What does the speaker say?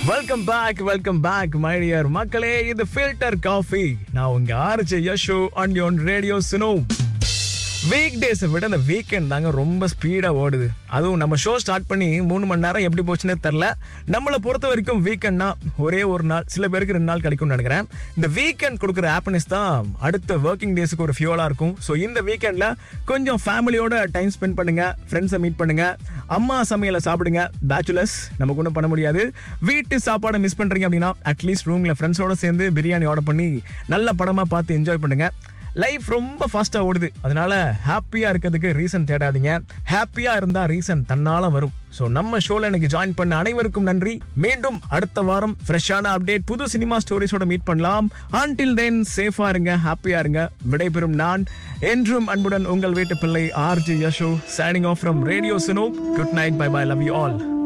welcome back welcome back my dear மக்களே இது filter coffee நான் உங்க ஆர்ஜே யஷோ ஆன் யோன் ரேடியோ சுனோ வீக் டேஸை விட இந்த வீக்கெண்ட் தாங்க ரொம்ப ஸ்பீடாக ஓடுது அதுவும் நம்ம ஷோ ஸ்டார்ட் பண்ணி மூணு மணி நேரம் எப்படி போச்சுன்னே தெரில நம்மளை பொறுத்த வரைக்கும் வீக்கெண்ட்னா ஒரே ஒரு நாள் சில பேருக்கு ரெண்டு நாள் கிடைக்கும்னு நினைக்கிறேன் இந்த வீக்கெண்ட் கொடுக்குற ஹாப்பினஸ் தான் அடுத்த ஒர்க்கிங் டேஸுக்கு ஒரு ஃபியூலாக இருக்கும் ஸோ இந்த வீக்கெண்டில் கொஞ்சம் ஃபேமிலியோட டைம் ஸ்பெண்ட் பண்ணுங்க ஃப்ரெண்ட்ஸை மீட் பண்ணுங்க அம்மா சமையலை சாப்பிடுங்க பேச்சுலர்ஸ் நமக்கு ஒன்றும் பண்ண முடியாது வீட்டு சாப்பாடை மிஸ் பண்ணுறீங்க அப்படின்னா அட்லீஸ்ட் ரூமில் ஃப்ரெண்ட்ஸோட சேர்ந்து பிரியாணி ஆர்டர் பண்ணி நல்ல படமாக பார்த்து என்ஜாய் பண்ணுங்க லைஃப் ரொம்ப ஃபாஸ்ட்டாக ஓடுது அதனால ஹாப்பியாக இருக்கிறதுக்கு ரீசன் தேடாதீங்க ஹாப்பியாக இருந்தால் ரீசன் தன்னால வரும் ஸோ நம்ம ஷோவில் எனக்கு ஜாயின் பண்ண அனைவருக்கும் நன்றி மீண்டும் அடுத்த வாரம் ஃப்ரெஷ்ஷான அப்டேட் புது சினிமா ஸ்டோரிஸோட மீட் பண்ணலாம் until தென் சேஃபாக இருங்க ஹாப்பியாக இருங்க விடைபெறும் நான் என்றும் அன்புடன் உங்கள் வீட்டு பிள்ளை RJ Yasho signing off from radio Suno good night bye bye love you all